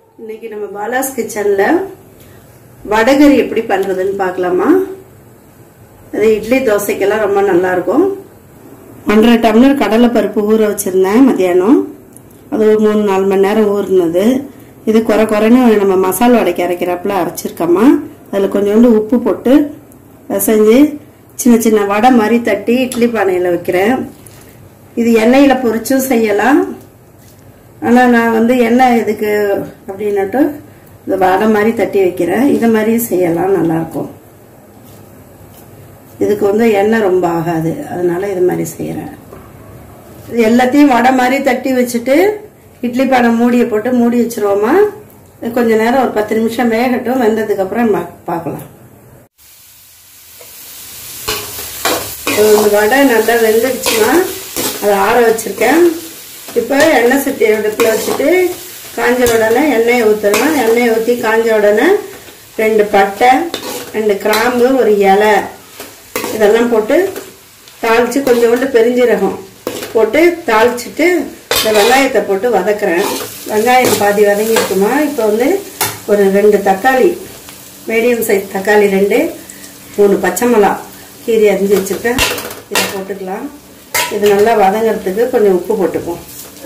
இன்னைக்கு நம்ம பாலாஸ் கிச்சன்ல வடகரி எப்படி பண்றதுன்னு பார்க்கலாமா அது இட்லி தோசைக்கெல்லாம் ரொம்ப நல்லா இருக்கும் ஒன்றரை டம்ளர் கடலை பருப்பு ஊற வச்சிருந்தேன் மத்தியானம் அது ஒரு மூணு நாலு மணி நேரம் ஊறினது இது குறை குறைன்னு நம்ம மசாலா வடைக்கு அரைக்கிறாப்புல அரைச்சிருக்கோமா அதில் கொஞ்சோண்டு உப்பு போட்டு பிசைஞ்சு சின்ன சின்ன வடை மாதிரி தட்டி இட்லி பானையில் வைக்கிறேன் இது எண்ணெயில் பொரிச்சும் செய்யலாம் ஆனால் நான் வந்து எண்ணெய் இதுக்கு அப்படின்னுட்டு இந்த வடை மாதிரி தட்டி வைக்கிறேன் இதை மாதிரியும் செய்யலாம் நல்லாயிருக்கும் இதுக்கு வந்து எண்ணெய் ரொம்ப ஆகாது அதனால இது மாதிரி செய்கிறேன் இது எல்லாத்தையும் வடை மாதிரி தட்டி வச்சுட்டு இட்லி பானை மூடியை போட்டு மூடி வச்சிருவோமா இது கொஞ்ச நேரம் ஒரு பத்து நிமிஷம் வேகட்டும் வெந்ததுக்கு அப்புறம் பா- பார்க்கலாம் இந்த வடை நல்லா வெந்துடுச்சுன்னா அதை ஆற வச்சிருக்கேன் இப்போ எண்ணெய் சட்டி அடுப்பில் வச்சுட்டு காஞ்ச உடனே எண்ணெயை ஊற்றணும் எண்ணெயை ஊற்றி காஞ்ச உடனே ரெண்டு பட்டை ரெண்டு கிராம்பு ஒரு இலை இதெல்லாம் போட்டு தாளித்து கொஞ்சோண்டு பெருஞ்சீரகம் போட்டு தாளிச்சிட்டு இந்த வெங்காயத்தை போட்டு வதக்குறேன் வெங்காயம் பாதி வதங்கிருக்குமா இப்போ வந்து ஒரு ரெண்டு தக்காளி மீடியம் சைஸ் தக்காளி ரெண்டு மூணு பச்சை மிளகா கீரி அரிஞ்சு வச்சுருக்கேன் இதை போட்டுக்கலாம் இது நல்லா வதங்கிறதுக்கு கொஞ்சம் உப்பு போட்டுப்போம்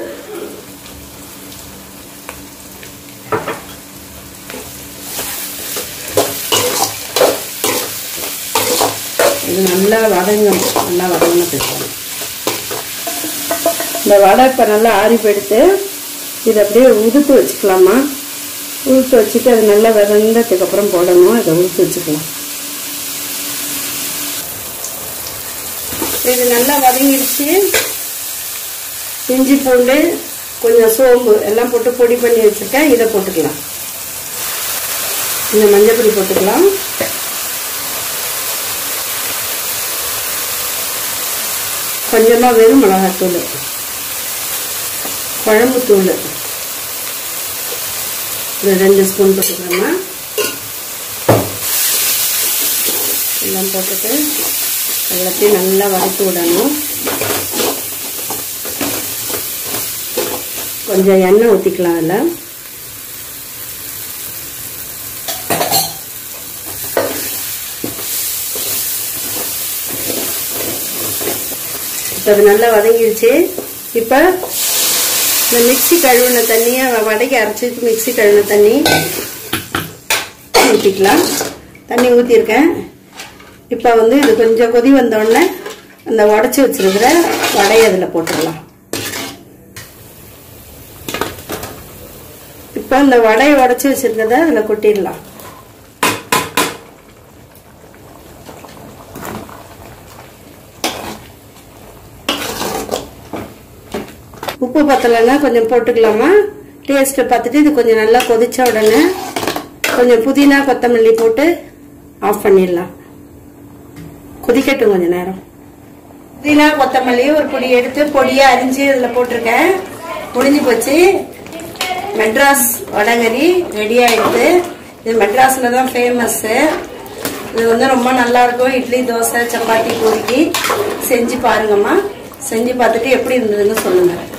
இது நல்லா வதங்கணும் நல்லா வதங்கணும் பேசணும் இந்த வடை இப்போ நல்லா ஆறி போயிடுத்து இதை அப்படியே உதுத்து வச்சுக்கலாமா உதுத்து வச்சுட்டு அது நல்லா விதந்ததுக்கு அப்புறம் போடணும் அதை உதுத்து வச்சுக்கலாம் இது நல்லா வதங்கிடுச்சு இஞ்சி பூண்டு கொஞ்சம் சோம்பு எல்லாம் போட்டு பொடி பண்ணி வச்சுருக்கேன் இதை போட்டுக்கலாம் இந்த மஞ்சள் பொடி போட்டுக்கலாம் கொஞ்சமாக வெறும் மிளகாத்தூள் குழம்பு தூள் ஒரு ரெண்டு ஸ்பூன் போட்டுக்கிறோமா எல்லாம் போட்டுட்டு எல்லாத்தையும் நல்லா வதக்கி விடணும் கொஞ்சம் எண்ணெய் ஊற்றிக்கலாம் அதில் இப்போ அது நல்லா வதங்கிடுச்சு இப்போ இந்த மிக்ஸி கழுவின தண்ணியை வடைக்கு அரைச்சிட்டு மிக்ஸி கழுவின தண்ணி ஊற்றிக்கலாம் தண்ணி ஊற்றிருக்கேன் இப்போ வந்து இது கொஞ்சம் கொதி வந்தோடனே அந்த உடச்சி வச்சிருக்கிற வடையை அதில் போட்டுடலாம் இப்போ இந்த வடையை உடச்சி வச்சிருக்கிறத அதில் கொட்டிடலாம் உப்பு பத்தலைன்னா கொஞ்சம் போட்டுக்கலாமா டேஸ்ட்டை பார்த்துட்டு இது கொஞ்சம் நல்லா கொதிச்ச உடனே கொஞ்சம் புதினா கொத்தமல்லி போட்டு ஆஃப் பண்ணிடலாம் கொதிக்கட்டும் கொஞ்ச நேரம் புதினா கொத்தமல்லி ஒரு பொடி எடுத்து பொடியா அரிஞ்சு இதில் போட்டிருக்கேன் முடிஞ்சு போச்சு மெட்ராஸ் வடகரி ரெடி ஆயிடுது இது மெட்ராஸ்ல தான் ஃபேமஸ்ஸு இது வந்து ரொம்ப நல்லா இருக்கும் இட்லி தோசை சப்பாத்தி பூரிக்கு செஞ்சு பாருங்கம்மா செஞ்சு பார்த்துட்டு எப்படி இருந்ததுன்னு சொல்லுங்க